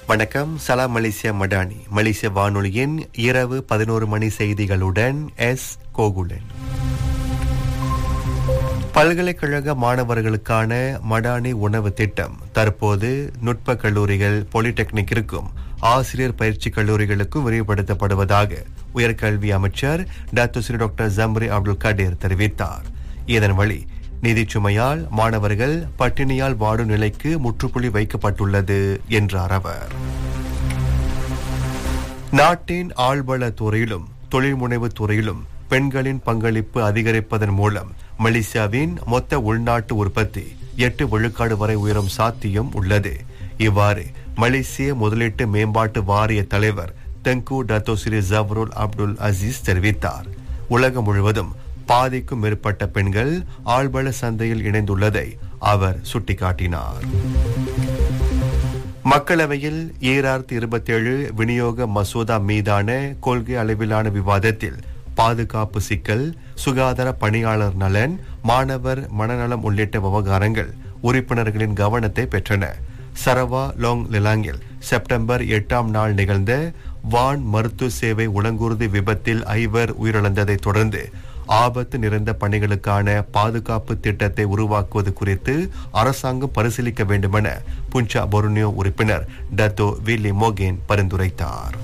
வணக்கம் சலாம் மலேசியா மடானி மலேசிய வானொலியின் இரவு பதினோரு மணி செய்திகளுடன் எஸ் கோகுலன் பல்கலைக்கழக மாணவர்களுக்கான மடானி உணவு திட்டம் தற்போது நுட்ப கல்லூரிகள் பாலிடெக்னிக்கிற்கும் ஆசிரியர் பயிற்சி கல்லூரிகளுக்கும் விரிவுபடுத்தப்படுவதாக உயர்கல்வி அமைச்சர் doctor Sri doctor Zambry Abdul Kadir தெரிவித்தார் இதன் வழி நிதிச் சுமையால் மாணவர்கள் பட்டினியால் வாடும் நிலைக்கு முற்றுப்புள்ளி வைக்கப்பட்டுள்ளது என்றார் அவர் நாட்டின் ஆழ்வள துறையிலும் தொழில் முனைவு துறையிலும் பெண்களின் பங்களிப்பு அதிகரிப்பதன் மூலம் மலேசியாவின் மொத்த உள்நாட்டு உற்பத்தி எட்டு விழுக்காடு வரை உயரும் சாத்தியம் உள்ளது இவ்வாறு மலேசிய முதலீட்டு மேம்பாட்டு வாரிய தலைவர் Tengku Dato Sri Zafrul Abdul Aziz தெரிவித்தார் உலகம் முழுவதும் பாதிக்கும் மேற்பட்ட பெண்கள் ஆழ்வள சந்தையில் இணைந்துள்ளதை அவர் சுட்டிக்காட்டினார் மக்களவையில் ஈராயிரத்தி இருபத்தி ஏழு விநியோக மசோதா மீதான கொள்கை அளவிலான விவாதத்தில் பாதுகாப்பு சிக்கல் சுகாதார பணியாளர் நலன் மாணவர் மனநலம் உள்ளிட்ட விவகாரங்கள் உறுப்பினர்களின் கவனத்தை பெற்றன சரவா லோங் லிலாங்கில் செப்டம்பர் எட்டாம் நாள் நிகழ்ந்த வான் மருத்துவ சேவை உளங்குருதி விபத்தில் ஐவர் உயிரிழந்ததைத் தொடர்ந்து ஆபத்து நிறைந்த பணிகளுக்கான பாதுகாப்பு திட்டத்தை உருவாக்குவது குறித்து அரசாங்கம் பரிசீலிக்க வேண்டுமென புஞ்சா பொருனியோ உறுப்பினர் டத்தோ வில்லி மோகேன் பரிந்துரைத்தார்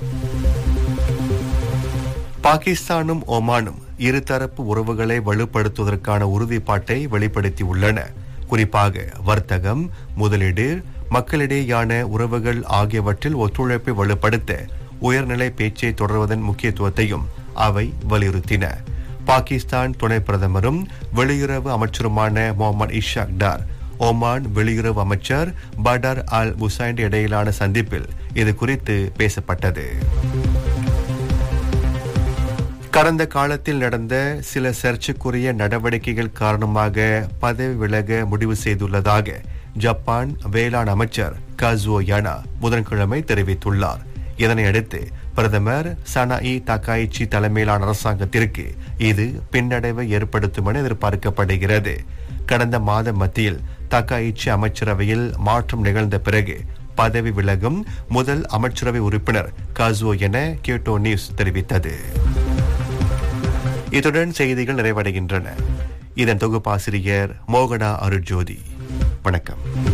பாகிஸ்தானும் ஒமானும் இருதரப்பு உறவுகளை வலுப்படுத்துவதற்கான உறுதிப்பாட்டை வெளிப்படுத்தியுள்ளன குறிப்பாக வர்த்தகம் முதலீடு மக்களிடையேயான உறவுகள் ஆகியவற்றில் ஒத்துழைப்பை வலுப்படுத்த உயர்நிலை பேச்சை தொடர்வதன் முக்கியத்துவத்தையும் அவை வலியுறுத்தின பாகிஸ்தான் துணை பிரதமரும் வெளியுறவு அமைச்சருமான முகமது இஷாக் டார் ஒமான் வெளியுறவு அமைச்சர் படார் அல் முசைன் இடையிலான சந்திப்பில் இது குறித்து பேசப்பட்டது கடந்த காலத்தில் நடந்த சில சர்ச்சைக்குரிய நடவடிக்கைகள் காரணமாக பதவி விலக முடிவு செய்துள்ளதாக ஜப்பான் வேளாண் அமைச்சர் கசுவோ யானா புதன்கிழமை தெரிவித்துள்ளார் இதனையடுத்து பிரதமர் சனாஇ தக்காயிச்சி தலைமையிலான அரசாங்கத்திற்கு இது பின்னடைவை ஏற்படுத்தும் என எதிர்பார்க்கப்படுகிறது கடந்த மாத மத்தியில் தக்காயிச்சி அமைச்சரவையில் மாற்றம் நிகழ்ந்த பிறகு பதவி விலகும் முதல் அமைச்சரவை உறுப்பினர் காசுவோ என கேட்டோ நியூஸ் தெரிவித்தது இத்துடன் செய்திகள் நிறைவடைகின்றன இதன் தொகுப்பாசிரியர் மோகனா அருட்ஜோதி வணக்கம்